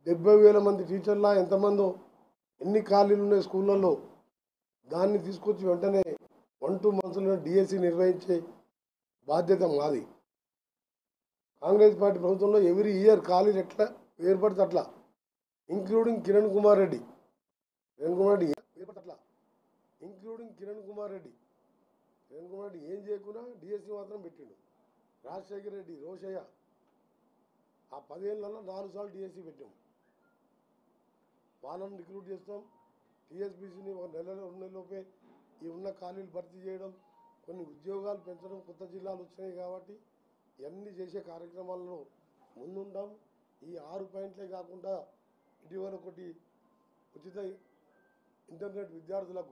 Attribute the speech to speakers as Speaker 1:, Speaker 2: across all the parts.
Speaker 1: డెబ్బై వేల మంది టీచర్లా ఎంతమందో ఎన్ని ఖాళీలు ఉన్నాయి స్కూళ్ళల్లో దాన్ని తీసుకొచ్చి వెంటనే వన్ టూ మంత్స్లో డిఎస్సి నిర్వహించే బాధ్యత మాది కాంగ్రెస్ పార్టీ ప్రభుత్వంలో ఎవ్రీ ఇయర్ ఖాళీలు ఎట్లా ఏర్పడితే అట్లా ఇంక్లూడింగ్ కిరణ్ కుమార్ రెడ్డి కిరణ్ కుమార్ రెడ్డి ఏర్పడితే అట్లా ఇంక్లూడింగ్ కిరణ్ కుమార్ రెడ్డి కిరణ్ కుమార్ రెడ్డి ఏం చేయకుండా డిఎస్సి మాత్రం పెట్టిండు రాజశేఖర్ రెడ్డి రోషయ్య ఆ పదేళ్ళలో నాలుగు సార్లు డిఎస్సి పెట్టాం వాళ్ళని రిక్రూట్ చేస్తాం టీఎస్పీసీని ఒక నెల రెండు నెలలోపే ఈ ఉన్న ఖాళీలు భర్తీ చేయడం కొన్ని ఉద్యోగాలు పెంచడం కొత్త జిల్లాలు వచ్చినాయి కాబట్టి ఇవన్నీ చేసే కార్యక్రమాల్లో ముందుంటాం ఈ ఆరు పాయింట్లే కాకుండా ఇటీవల ఒకటి ఉచిత ఇంటర్నెట్ విద్యార్థులకు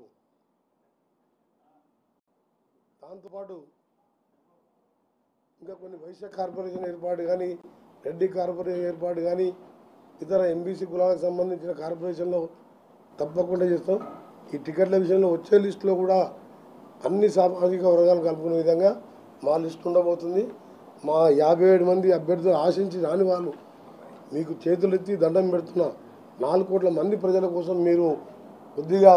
Speaker 1: దాంతోపాటు ఇంకా కొన్ని వైశ్య కార్పొరేషన్ ఏర్పాటు కానీ రెడ్డి కార్పొరేషన్ ఏర్పాటు కానీ ఇతర ఎంబీసీ కులాలకు సంబంధించిన కార్పొరేషన్లో తప్పకుండా చేస్తాం ఈ టికెట్ల విషయంలో వచ్చే లిస్టులో కూడా అన్ని సామాజిక వర్గాలు కలుపుకునే విధంగా మా లిస్ట్ ఉండబోతుంది మా యాభై ఏడు మంది అభ్యర్థులు ఆశించి రాని వాళ్ళు మీకు చేతులెత్తి దండం పెడుతున్నా నాలుగు కోట్ల మంది ప్రజల కోసం మీరు కొద్దిగా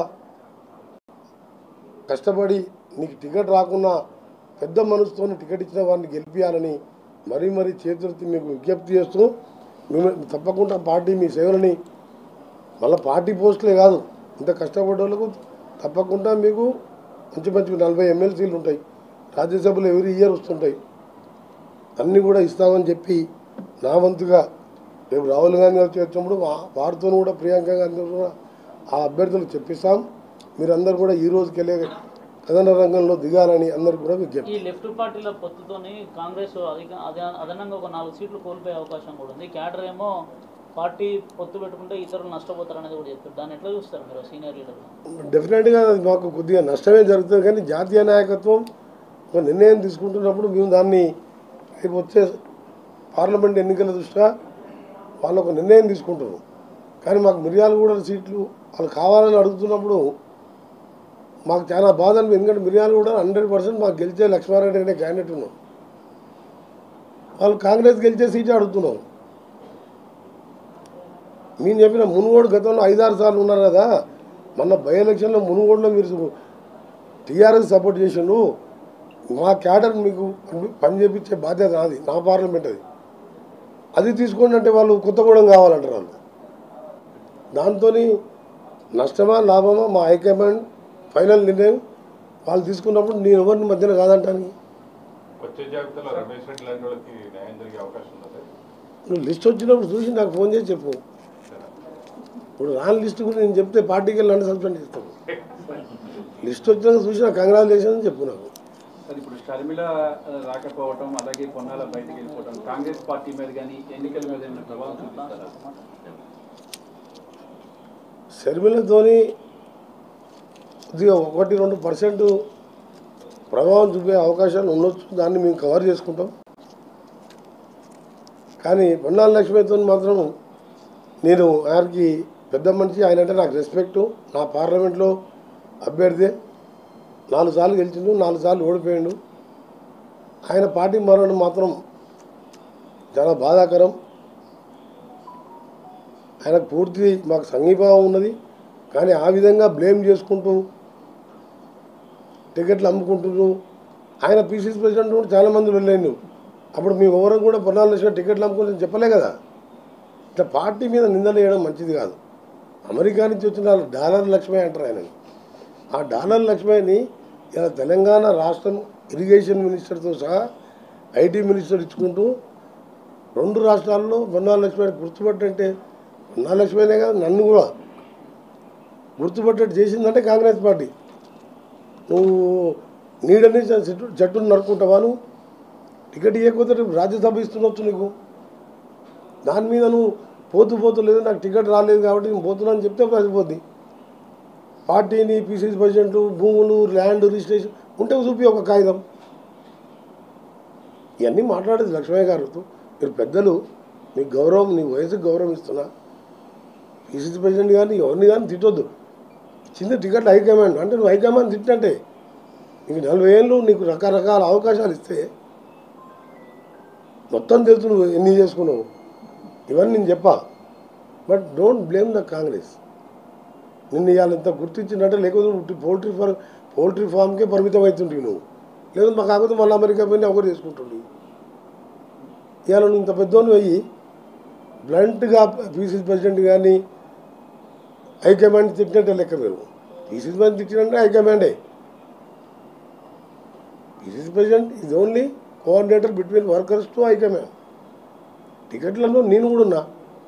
Speaker 1: కష్టపడి నీకు టికెట్ రాకున్నా పెద్ద మనసుతో టికెట్ ఇచ్చిన వారిని గెలిపించాలని మరీ మరీ చేతులెత్తి మీకు విజ్ఞప్తి చేస్తూ మేము తప్పకుండా పార్టీ మీ సేవలని మళ్ళీ పార్టీ పోస్టులే కాదు ఇంత కష్టపడ్డ వాళ్ళకు తప్పకుండా మీకు మంచి మంచి నలభై ఎమ్మెల్సీలు ఉంటాయి రాజ్యసభలో ఎవరి ఇయర్ వస్తుంటాయి అన్నీ కూడా ఇస్తామని చెప్పి నా వంతుగా రేపు రాహుల్ గాంధీ గారు వచ్చినప్పుడు వా- వారితో కూడా ప్రియాంక గాంధీ కూడా ఆ అభ్యర్థులకు చెప్పిస్తాం మీరందరూ కూడా ఈ రోజుకి వెళ్ళే కథన రంగంలో దిగాలని అందరికి కూడా విజ్ఞప్తి
Speaker 2: ఈ లెఫ్ట్ పార్టీల పొత్తుతోని కాంగ్రెస్ అధిక అద- అదనంగా ఒక నాలుగు సీట్లు కోల్పోయే అవకాశం కూడా ఉంది క్యాడర్ ఏమో పార్టీ పొత్తు పెట్టుకుంటే ఇతరులు నష్టపోతారు అనేది కూడా చెప్తారు దాన్ని ఎట్లా చూస్తారు మీరు సీనియర్ లీడర్
Speaker 1: డెఫినెట్గా అది మాకు కొద్దిగా నష్టమే జరుగుతుంది కానీ జాతీయ నాయకత్వం ఒక నిర్ణయం తీసుకుంటున్నప్పుడు మేము దాన్ని రేపు వచ్చే పార్లమెంట్ ఎన్నికల దృష్ట్యా వాళ్ళు ఒక నిర్ణయం తీసుకుంటారు కానీ మాకు మిర్యాల కూడా సీట్లు వాళ్ళు కావాలని అడుగుతున్నప్పుడు మాకు చాలా బాధ అనిపించింది ఎందుకంటే మిర్యాల కూడా హండ్రెడ్ పర్సెంట్ మాకు గెలిచే లక్ష్మారెడ్డి అనే క్యాండిడేట్ ఉన్నాం వాళ్ళు కాంగ్రెస్ గెలిచే సీటే అడుగుతున్నాం మేము చెప్పిన మునుగోడు గతంలో ఐదారు సార్లు ఉన్నారు కదా మొన్న బై ఎలక్షన్లో మునుగోడులో మీరు టీఆర్ఎస్ సపోర్ట్ చేసిండు మా క్యాడర్ మీకు పని- పని చేపించే బాధ్యత నాది నా పార్లమెంట్ అది అది తీసుకోండి అంటే వాళ్ళు కొత్తగూడెం కావాలంటారు వాళ్ళు దాంతో నష్టమా లాభమా మా హైకమాండ్ ఫైనల్ నిర్ణయం వాళ్ళు తీసుకున్నప్పుడు నేను ఎవరిని మధ్యన కాదంటాను
Speaker 3: వచ్చే జాబితాలో రమేష్ రెడ్డి లాంటి వాళ్ళకి న్యాయం జరిగే అవకాశం ఉందా సార్?
Speaker 1: నువ్వు లిస్ట్ వచ్చినప్పుడు చూసి నాకు ఫోన్ చేసి చెప్పు ఇప్పుడు రాని లిస్ట్ గురించి నేను చెప్తే పార్టీకి వెళ్ళి నన్ను సస్పెండ్ చేస్తాను లిస్ట్ వచ్చినాక చూసి నాకు కంగ్రాచులేషన్ అని చెప్పు నాకు
Speaker 4: సార్ ఇప్పుడు షర్మిల ఆ, రాకపోవటం అలాగే పొన్నాల బయటకు వెళ్ళిపోవటం కాంగ్రెస్ పార్టీ మీద కానీ ఎన్నికల మీద ఏమైనా ప్రభావం చూపిస్తారా
Speaker 1: షర్మిలతోని కొద్దిగా ఒకటి రెండు పర్సెంట్ ప్రభావం చూపే అవకాశాలు ఉండొచ్చు దాన్ని మేము కవర్ చేసుకుంటాం కానీ పొన్నాల లక్ష్మితో మాత్రం నేను ఆయనకి పెద్ద మనిషి ఆయన అంటే నాకు రెస్పెక్టు నా పార్లమెంట్లో అభ్యర్థి నాలుగు సార్లు గెలిచిండు నాలుగు సార్లు ఓడిపోయిండు ఆయన పార్టీ మారడం మాత్రం చాలా బాధాకరం ఆయనకు పూర్తి మాకు సంఘీభావం ఉన్నది కానీ ఆ విధంగా బ్లేమ్ చేసుకుంటూ టికెట్లు అమ్ముకుంటున్నారు ఆయన పీసీసీ ప్రెసిడెంట్ కూడా చాలా మంది వెళ్ళాను అప్పుడు మేము ఎవరు కూడా పొన్నాలు లక్షల టికెట్లు అమ్ముకుంటే చెప్పలే కదా ఇట్లా పార్టీ మీద నిందలు వేయడం మంచిది కాదు అమెరికా నుంచి వచ్చిన వాళ్ళు డాలర్ లక్ష్మే అంటారు ఆయనని ఆ డాలర్ లక్ష్మేని ఇలా తెలంగాణ రాష్ట్రం ఇరిగేషన్ మినిస్టర్తో సహా ఐటీ మినిస్టర్ ఇచ్చుకుంటూ రెండు రాష్ట్రాల్లో పొన్నాల లక్ష్మణ్ గుర్తుపట్టంటే పొన్నాల లక్ష్మణే కాదు నన్ను కూడా గుర్తుపట్టేట్టు చేసిందంటే కాంగ్రెస్ పార్టీ నువ్వు నీడని చెట్టు చెట్టును నరుకుంటావా నువ్వు టికెట్ ఇవ్వకపోతే రేపు రాజ్యసభ ఇస్తుండొచ్చు నీకు దాని మీద నువ్వు పోతూ పోతూ లేదు నాకు టికెట్ రాలేదు కాబట్టి నేను పోతున్నా అని చెప్తే సరిపోద్ది పార్టీని పీసీసీ ప్రెసిడెంట్ భూములు ల్యాండ్ రిజిస్ట్రేషన్ ఉంటే చూపి ఒక కాగితం ఇవన్నీ మాట్లాడేది లక్ష్మయ్య గారితో మీరు పెద్దలు మీకు గౌరవం నీ వయసుకు గౌరవం ఇస్తున్నా పీసీసీ ప్రెసిడెంట్ కానీ ఎవరిని కానీ తిట్టొద్దు చిన్న టికెట్ హైకమాండ్ అంటే నువ్వు హైకమాండ్ తిట్టినట్టే నీకు నలభై ఏళ్ళు నీకు రకరకాల అవకాశాలు ఇస్తే మొత్తం తెలుసు నువ్వు ఎన్ని చేసుకున్నావు ఇవన్నీ నేను చెప్పా but don't blame the Congress నిన్ను ఇవాళ ఇంత గుర్తించినట్టే లేకపోతే నువ్వు పౌల్ట్రీ ఫార్మ్ పౌల్ట్రీ ఫామ్కే పరిమితం అవుతుంటివి నువ్వు లేదు మా కాకపోతే మళ్ళీ అమెరికా పోయి ఒకరు చేసుకుంటుండే ఇవాళ నువ్వు ఇంత పెద్దోని అయ్యి బ్లంట్గా పీసీసీ ప్రెసిడెంట్ కానీ హైకమాండ్ తిట్టినట్టే లెక్క మీరు పీసీసీ ప్రెసిడెంట్ తిట్టినంటే హైకమాండే పీసీసీ ప్రెసిడెంట్ ఇది only coordinator between workers to high command టికెట్లలో నేను కూడా ఉన్నా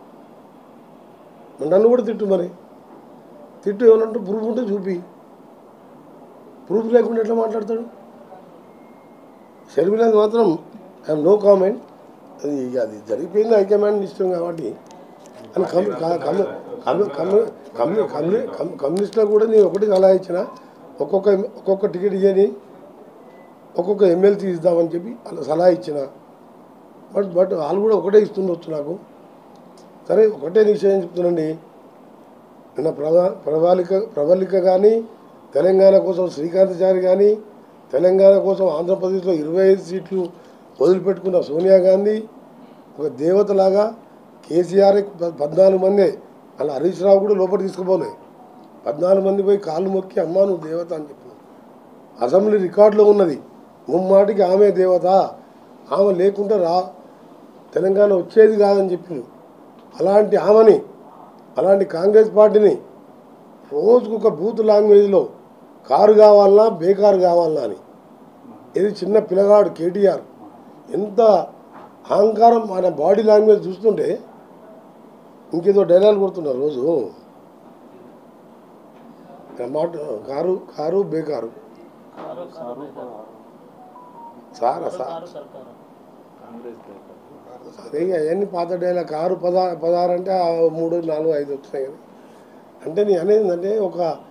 Speaker 1: మరి నన్ను కూడా తిట్టు మరి తిట్టు ఏమనంటే ప్రూఫ్ ఉంటే చూపి ప్రూఫ్ లేకుండా ఎట్లా మాట్లాడతాడు షర్మిలాది మాత్రం ఐఎమ్ నో కామెంట్ అది ఇక అది జరిగిపోయింది హైకమాండ్ ఇష్టం కాబట్టి అని కమ్యూ కమ్యూ కమ్యూ కమ్యూ కమ్యూ కమ్యూ కమ్యూ కమ్యూనిస్ట్లో కూడా నేను ఒకటి సలహా ఇచ్చిన ఒక్కొక్క ఒక్కొక్క టికెట్ ఇవ్వని ఒక్కొక్క ఎమ్మెల్సీ ఇద్దామని చెప్పి అలా సలహా ఇచ్చిన బట్ బట్ వాళ్ళు కూడా ఒకటే ఇస్తుండొచ్చు నాకు సరే ఒకటే విషయం చెప్తున్నాండి నిన్న ప్రవా ప్రవాళిక ప్రవళిక కానీ తెలంగాణ కోసం శ్రీకాంతచారి కానీ తెలంగాణ కోసం ఆంధ్రప్రదేశ్లో ఇరవై ఐదు సీట్లు వదిలిపెట్టుకున్న సోనియా గాంధీ ఒక దేవతలాగా కేసీఆర్ ప- పద్నాలుగు మంది అలా హరీష్ రావు కూడా లోపలికి తీసుకుపోలే పద్నాలుగు మంది పోయి కాళ్ళు మొక్కి అమ్మా నువ్వు దేవత అని చెప్పిన అసెంబ్లీ రికార్డులో ఉన్నది ముమ్మాటికి ఆమె దేవత ఆమె లేకుండా రా తెలంగాణ వచ్చేది కాదని చెప్పింది అలాంటి ఆమెని అలాంటి కాంగ్రెస్ పార్టీని రోజుకు ఒక బూత్ లాంగ్వేజ్లో కారు కావాలన్నా బేకారు కావాలన్నా అని ఇది చిన్న పిల్లగాడు కేటీఆర్ ఎంత అహంకారం ఆయన బాడీ లాంగ్వేజ్ చూస్తుంటే ఇంకేదో డైలాగ్ కొడుతున్నారు రోజు మాట కారు కారు బేకారు
Speaker 2: కారు కారు
Speaker 1: సారా సార్
Speaker 2: కారు సర్కారు
Speaker 1: అదే అవన్నీ పాత డైలాగ్ కారు పదా పదహారు అంటే ఆ మూడు నాలుగు ఐదు వచ్చినాయి కానీ అంటే నేను అనేది ఏంటంటే ఒక